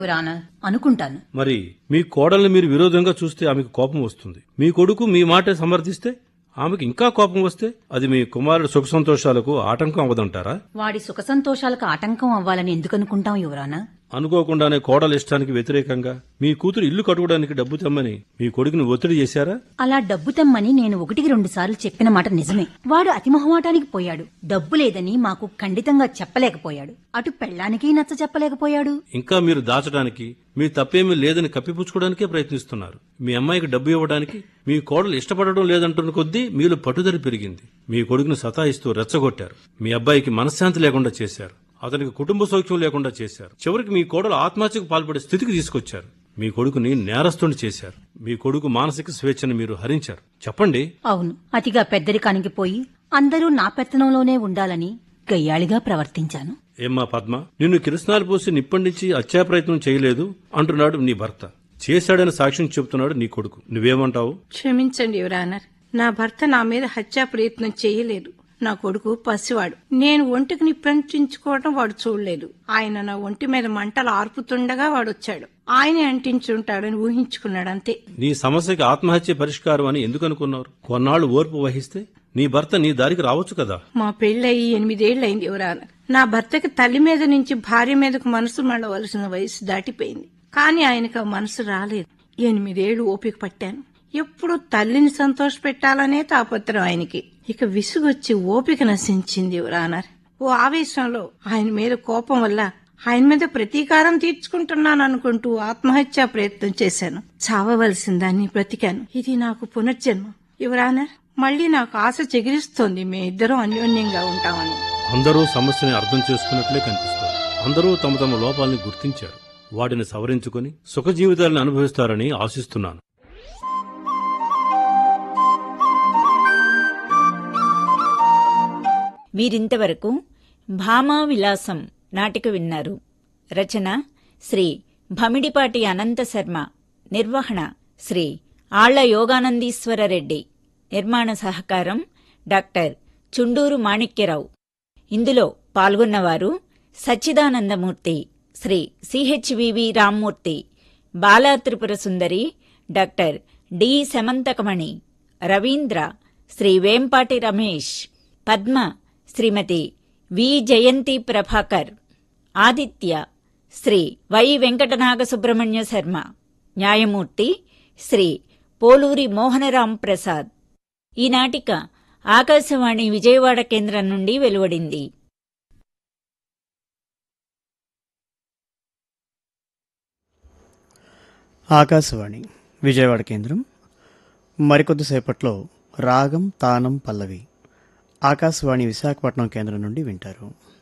రానా అనుకుంటాను మరి మీ కోడల్ని మీరు విరోధంగా చూస్తే ఆమెకు కోపం వస్తుంది మీ కొడుకు మీ మాట సమర్థిస్తే ఆమెకు ఇంకా కోపం వస్తే అది మీ కుమారుడు సుఖ సంతోషాలకు ఆటంకం అవ్వదంటారా వాడి సుఖ సంతోషాలకు ఆటంకం అవ్వాలని ఎందుకు అనుకుంటాం యువరానా అనుకోకుండానే కోడల ఇష్టానికి వ్యతిరేకంగా మీ కూతురు ఇల్లు కట్టుకోవడానికి డబ్బు తెమ్మని మీ కొడుకుని ఒత్తిడి చేశారా అలా డబ్బు తెమ్మని నేను ఒకటికి రెండు సార్లు చెప్పిన మాట నిజమే వాడు అతిమొహమాటానికి పోయాడు డబ్బు లేదని మాకు ఖండితంగా చెప్పలేకపోయాడు అటు పెళ్ళానికి నచ్చ చెప్పలేకపోయాడు ఇంకా మీరు దాచడానికి మీ తప్పేమీ లేదని కప్పిపుచ్చుకోవడానికే ప్రయత్నిస్తున్నారు మీ అమ్మాయికి డబ్బు ఇవ్వడానికి మీ కోడలు ఇష్టపడడం లేదంటున్న కొద్దీ మీలో పట్టుదల పెరిగింది మీ కొడుకును సతాయిస్తూ రెచ్చగొట్టారు మీ అబ్బాయికి మనశ్శాంతి లేకుండా చేశారు అతనికి కుటుంబ సౌఖ్యం లేకుండా చేశారు చివరికి మీ కోడలు ఆత్మహత్యకు పాల్పడే స్థితికి తీసుకొచ్చారు మీ కొడుకుని నేరస్తుని చేశారు మీ కొడుకు మానసిక స్వేచ్ఛను మీరు హరించారు చెప్పండి అవును అతిగా పెద్దరికానికి పోయి అందరూ నా పెత్తనంలోనే ఉండాలని గయ్యాళిగా ప్రవర్తించాను ఏమ్మా పద్మ నిన్ను కిరసనాలు పోసి నిప్పండించి హత్యా ప్రయత్నం చేయలేదు అంటున్నాడు నీ భర్త చేశాడని సాక్ష్యం చెబుతున్నాడు నీ కొడుకు నువ్వేమంటావు క్షమించండి యువరానర్ నా భర్త నా మీద హత్యా ప్రయత్నం చేయలేదు నా కొడుకు పసివాడు నేను ఒంటికి నిప్పంటించుకోవటం వాడు చూడలేదు ఆయన నా ఒంటి మీద మంటలు ఆర్పుతుండగా వాడు వచ్చాడు ఆయనే అంటించుంటాడని ఊహించుకున్నాడు అంతే నీ సమస్యకి ఆత్మహత్య పరిష్కారం అని ఎందుకు అనుకున్నారు కొన్నాళ్లు ఓర్పు వహిస్తే నీ భర్త నీ దారికి రావచ్చు కదా మా పెళ్ళయి ఎనిమిదేళ్లయింది యువరానర్ నా భర్తకి తల్లి మీద నుంచి భార్య మీదకు మనసు మళ్ళవలసిన వయసు దాటిపోయింది కానీ ఆయనకు ఆ మనసు రాలేదు ఎనిమిదేళ్లు ఓపిక పట్టాను ఎప్పుడు తల్లిని సంతోష పెట్టాలనే తాపత్రం ఆయనకి ఇక విసుగొచ్చి ఓపిక నశించింది యువరానర్ ఓ ఆవేశంలో ఆయన మీద కోపం వల్ల ఆయన మీద ప్రతీకారం తీర్చుకుంటున్నాను అనుకుంటూ ఆత్మహత్యా ప్రయత్నం చేశాను చావవలసిన దాన్ని బ్రతికాను ఇది నాకు పునర్జన్మ యువరానర్ మళ్ళీ నాకు ఆశ చెగిరిస్తోంది మీ ఇద్దరం అన్యోన్యంగా ఉంటామని అందరూ సమస్యని అర్థం చేసుకున్నట్లే కనిపిస్తారు అందరూ తమ తమ లోపాలని గుర్తించారు వాటిని సవరించుకొని సుఖ జీవితాలను అనుభవిస్తారని ఆశిస్తున్నాను వీరింతవరకు భామా విలాసం నాటిక విన్నారు రచన శ్రీ భమిడిపాటి అనంత శర్మ నిర్వహణ శ్రీ ఆళ్ల యోగానందీశ్వర రెడ్డి నిర్మాణ సహకారం డాక్టర్ చుండూరు మాణిక్యరావు ఇందులో పాల్గొన్నవారు Sachchidanandamurthy Shri CHVV Rammurthy Bala Tripura Sundari doctor D Shamantakamani Ravindra Shri Vempati Ramesh Padma Shrimati V Jayanthi Prabhakar Aditya Shri Y Venkatanaga Subrahmanya Sharma న్యాయమూర్తి శ్రీ పోలూరి మోహనరాం ప్రసాద్ ఈ నాటిక ఆకాశవాణి విజయవాడ కేంద్రం నుండి వెలువడింది ఆకాశవాణి విజయవాడ కేంద్రం మరికొద్దిసేపట్లో రాగం తానం పల్లవి ఆకాశవాణి విశాఖపట్నం కేంద్రం నుండి వింటారు